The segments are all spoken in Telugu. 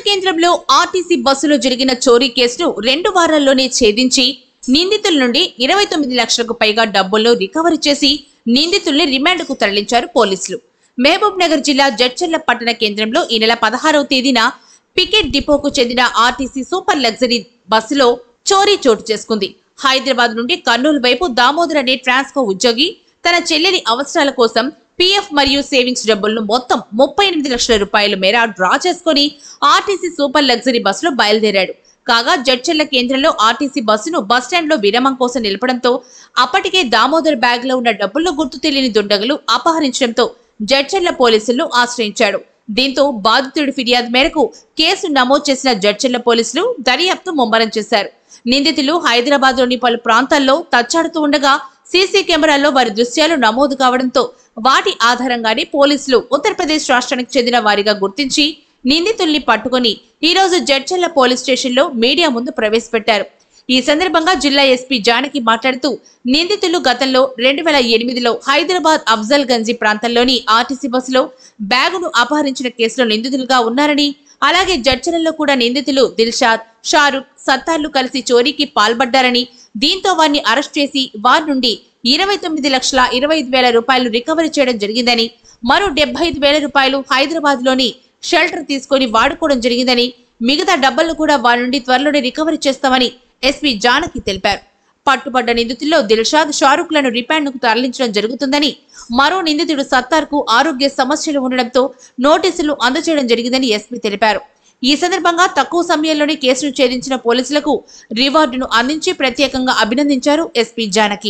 కేంద్రంలో ఆర్టీసీ బస్సులో జరిగిన చోరీ కేసును రెండు వారాల్లోనే ఛేదించి నిందితుల నుండి ఇరవై తొమ్మిది లక్షలకు పైగా డబ్బులను రికవరీ చేసి నిందితుల్ని రిమాండ్కు తరలించారు పోలీసులు మహబూబ్ నగర్ జిల్లా జడ్చర్ల పట్టణ కేంద్రంలో ఈ నెల పదహారవ తేదీన పికెట్ డిపోకు చెందిన ఆర్టీసీ సూపర్ లగ్జరీ బస్సులో చోరీ చోటు చేసుకుంది హైదరాబాద్ నుండి కర్నూలు వైపు దామోదర్ అనే ట్రాన్స్కో ఉద్యోగి తన చెల్లెలి అవసరాల కోసం పీఎఫ్ మరియు సేవింగ్స్ డబ్బులను మొత్తం ముప్పై ఎనిమిది లక్షల రూపాయల మేర డ్రా చేసుకుని ఆర్టీసీ సూపర్ లగ్జరీ బస్సులో బయలుదేరాడు కాగా జడ్చెర్ల కేంద్రంలో ఆర్టీసీ బస్సును బస్టాండ్ లో విరామం కోసం నిలపడంతో అప్పటికే దామోదర్ బ్యాగ్ లో ఉన్న డబ్బులను గుర్తు తెలియని దుండగులు అపహరించడంతో జడ్చెర్ల పోలీసులను ఆశ్రయించాడు దీంతో బాధితుడి ఫిర్యాదు మేరకు కేసు నమోదు చేసిన జడ్చెర్ల పోలీసులు దర్యాప్తు ముమ్మరం చేశారు నిందితులు హైదరాబాద్ లోని పలు ప్రాంతాల్లో తచ్చాడుతూ ఉండగా సీసీ కెమెరాల్లో వారి దృశ్యాలు నమోదు కావడంతో వాటి ఆధారంగానే పోలీసులు ఉత్తరప్రదేశ్ రాష్ట్రానికి చెందిన వారిగా గుర్తించి నిందితుల్ని పట్టుకుని ఈ రోజు జడ్చర్ల పోలీస్ స్టేషన్లో మీడియా ముందు ప్రవేశపెట్టారు ఈ సందర్భంగా జిల్లా ఎస్పీ జానకి మాట్లాడుతూ నిందితులు గతంలో రెండు వేల ఎనిమిదిలో హైదరాబాద్ అఫ్జల్ గంజీ ప్రాంతంలోని ఆర్టీసీ బస్సులో బ్యాగును అపహరించిన కేసులో నిందితులుగా ఉన్నారని అలాగే జడ్చర్లలో కూడా నిందితులు దిల్షాద్ షారుఖ్ సత్తార్లు కలిసి చోరీకి పాల్పడ్డారని దీంతో వారిని అరెస్ట్ చేసి వారి నుండి ఇరవై తొమ్మిది లక్షల ఇరవై ఐదు వేల రూపాయలు రికవరీ చేయడం జరిగిందని మరో డెబ్బై ఐదు వేల రూపాయలు హైదరాబాద్ లోని షెల్టర్ తీసుకొని వాడుకోవడం జరిగిందని మిగతా డబ్బులను కూడా వారి నుండి త్వరలోనే రికవరీ చేస్తామని ఎస్పీ జానకి తెలిపారు పట్టుబడ్డ నిందితుల్లో దిల్షాద్ షారుఖ్లను రిమాండ్కు తరలించడం జరుగుతుందని మరో నిందితుడు సత్తార్కు ఆరోగ్య సమస్యలు ఉండడంతో నోటీసులు అందజేయడం జరిగిందని ఎస్పీ తెలిపారు ఈ సందర్భంగా తక్కువ సమయంలోనే కేసును ఛేదించిన పోలీసులకు రివార్డును అందించి ప్రత్యేకంగా అభినందించారు ఎస్పీ జానకి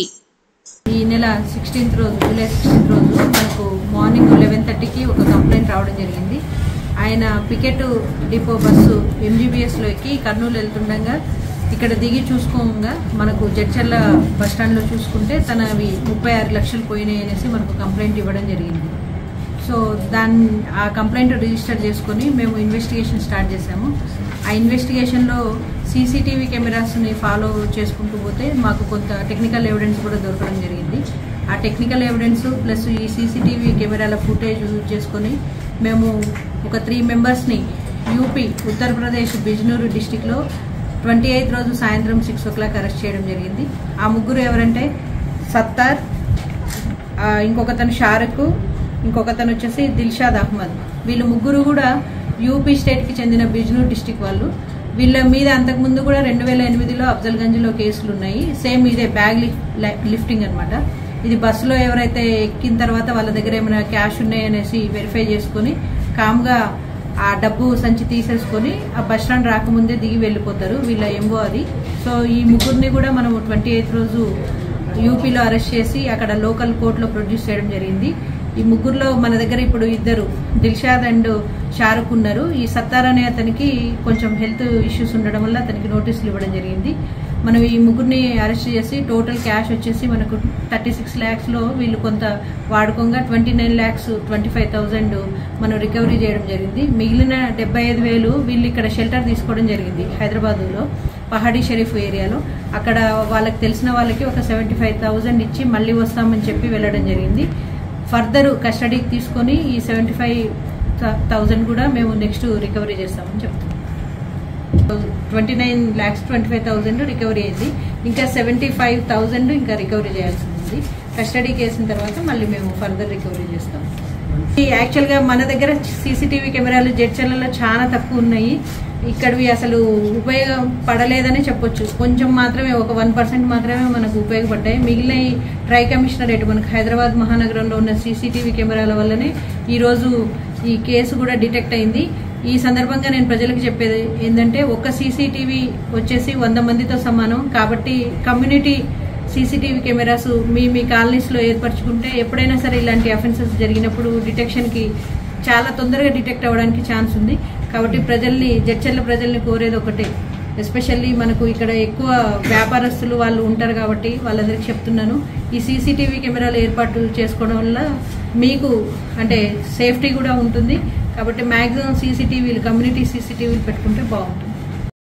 ఈ నెల సిక్స్టీన్త్ రోజు జూలై సిక్స్టీన్త్ రోజు మనకు మార్నింగ్ లెవెన్ థర్టీకి ఒక కంప్లైంట్ రావడం జరిగింది ఆయన పికెట్ డిపో బస్సు ఎంజీబీఎస్లో ఎక్కి కర్నూలు వెళ్తుండగా ఇక్కడ దిగి చూసుకోగా మనకు జడ్చర్ల బస్ స్టాండ్లో చూసుకుంటే తనవి ముప్పై ఆరు లక్షలు పోయినాయి అనేసి మనకు కంప్లైంట్ ఇవ్వడం జరిగింది సో దాన్ని ఆ కంప్లైంట్ రిజిస్టర్ చేసుకొని మేము ఇన్వెస్టిగేషన్ స్టార్ట్ చేసాము ఆ ఇన్వెస్టిగేషన్లో సీసీటీవీ కెమెరాస్ని ఫాలో చేసుకుంటూ పోతే మాకు కొంత టెక్నికల్ ఎవిడెన్స్ కూడా దొరకడం జరిగింది ఆ టెక్నికల్ ఎవిడెన్స్ ప్లస్ ఈ సీసీటీవీ కెమెరాల ఫుటేజ్ యూజ్ చేసుకొని మేము ఒక త్రీ మెంబర్స్ని యూపీ ఉత్తరప్రదేశ్ బిజ్నూరు డిస్టిక్లో ట్వంటీ ఎయిత్ రోజు సాయంత్రం సిక్స్ ఓ క్లాక్ అరెస్ట్ చేయడం జరిగింది ఆ ముగ్గురు ఎవరంటే సత్తార్ ఆ, ఇంకొకతను షారుఖ్ ఇంకొకతను వచ్చేసి దిల్షాద్ అహ్మద్ వీళ్ళు ముగ్గురు కూడా యూపీ స్టేట్కి చెందిన బిజ్నూర్ డిస్టిక్ వాళ్ళు వీళ్ళ మీద అంతకుముందు కూడా రెండు వేల ఎనిమిదిలో అఫ్జల్గంజ్లో కేసులు ఉన్నాయి సేమ్ ఇదే బ్యాగ్ లిఫ్- లిఫ్టింగ్ అనమాట ఇది బస్సులో ఎవరైతే ఎక్కిన తర్వాత వాళ్ళ దగ్గర ఏమైనా క్యాష్ ఉన్నాయనేసి వెరిఫై చేసుకొని కామ్గా ఆ డబ్బు సంచి తీసేసుకొని ఆ బస్ స్టాండ్ రాకముందే దిగి వెళ్ళిపోతారు వీళ్ళ ఎంబో అది సో ఈ ముగ్గురిని కూడా మనం ట్వంటీ ఎయిత్ రోజు యూపీలో అరెస్ట్ చేసి అక్కడ లోకల్ కోర్టులో ప్రొడ్యూస్ చేయడం జరిగింది ఈ ముగ్గురులో మన దగ్గర ఇప్పుడు ఇద్దరు దిల్షాద్ అండ్ షారుఖ్ ఉన్నారు ఈ సత్తార్ అనే అతనికి కొంచెం హెల్త్ ఇష్యూస్ ఉండడం వల్ల అతనికి నోటీసులు ఇవ్వడం జరిగింది మనం ఈ ముగ్గురిని అరెస్ట్ చేసి టోటల్ క్యాష్ వచ్చేసి మనకు థర్టీ సిక్స్ ల్యాక్స్లో వీళ్ళు కొంత వాడుకోగా twenty nine lakhs twenty five thousand మనం రికవరీ చేయడం జరిగింది మిగిలిన డెబ్బై ఐదు వేలు వీళ్ళు ఇక్కడ షెల్టర్ తీసుకోవడం జరిగింది హైదరాబాద్లో పహాడీ షరీఫ్ ఏరియాలో అక్కడ వాళ్ళకి తెలిసిన వాళ్ళకి ఒక సెవెంటీ ఫైవ్ థౌజండ్ ఇచ్చి మళ్ళీ వస్తామని చెప్పి వెళ్ళడం జరిగింది ఫర్దర్ కస్టడీకి తీసుకొని ఈ సెవెంటీ ఫైవ్ థౌజండ్ కూడా మేము నెక్స్ట్ రికవరీ చేస్తామని చెప్తున్నాం twenty nine lakhs twenty five thousand recovery అయింది ఇంకా సెవెంటీ ఫైవ్ థౌజండ్ ఇంకా రికవరీ చేయాల్సి ఉంది కస్టడీకి వేసిన తర్వాత మళ్ళీ మేము ఫర్దర్ రికవరీ చేస్తాం ఈ యాక్చువల్గా మన దగ్గర సీసీటీవీ కెమెరాలు జడ్చర్లలో చాలా తక్కువ ఉన్నాయి ఇక్కడవి అసలు ఉపయోగం పడలేదని చెప్పొచ్చు కొంచెం మాత్రమే ఒక వన్ పర్సెంట్ మాత్రమే మనకు ఉపయోగపడ్డాయి మిగిలిన ఈ ట్రై కమిషనరేట్ మనకు హైదరాబాద్ మహానగరంలో ఉన్న సీసీటీవీ కెమెరాల వల్లనే ఈరోజు ఈ కేసు కూడా డిటెక్ట్ అయింది ఈ సందర్భంగా నేను ప్రజలకు చెప్పేది ఏంటంటే ఒక్క సీసీటీవీ వచ్చేసి వంద మందితో సమానం కాబట్టి కమ్యూనిటీ సీసీటీవీ కెమెరాస్ మీ మీ కాలనీస్లో ఏర్పరచుకుంటే ఎప్పుడైనా సరే ఇలాంటి అఫెన్సెస్ జరిగినప్పుడు డిటెక్షన్కి చాలా తొందరగా డిటెక్ట్ అవ్వడానికి ఛాన్స్ ఉంది కాబట్టి ప్రజల్ని జడ్చర్ల ప్రజల్ని కోరేది ఒకటే ఎస్పెషల్లీ మనకు ఇక్కడ ఎక్కువ వ్యాపారస్తులు వాళ్ళు ఉంటారు కాబట్టి వాళ్ళందరికీ చెప్తున్నాను ఈ సీసీటీవీ కెమెరాలు ఏర్పాటు చేసుకోవడం వల్ల మీకు అంటే సేఫ్టీ కూడా ఉంటుంది కాబట్టి మ్యాక్సిమం సీసీటీవీలు కమ్యూనిటీ సీసీటీవీలు పెట్టుకుంటే బాగుంటుంది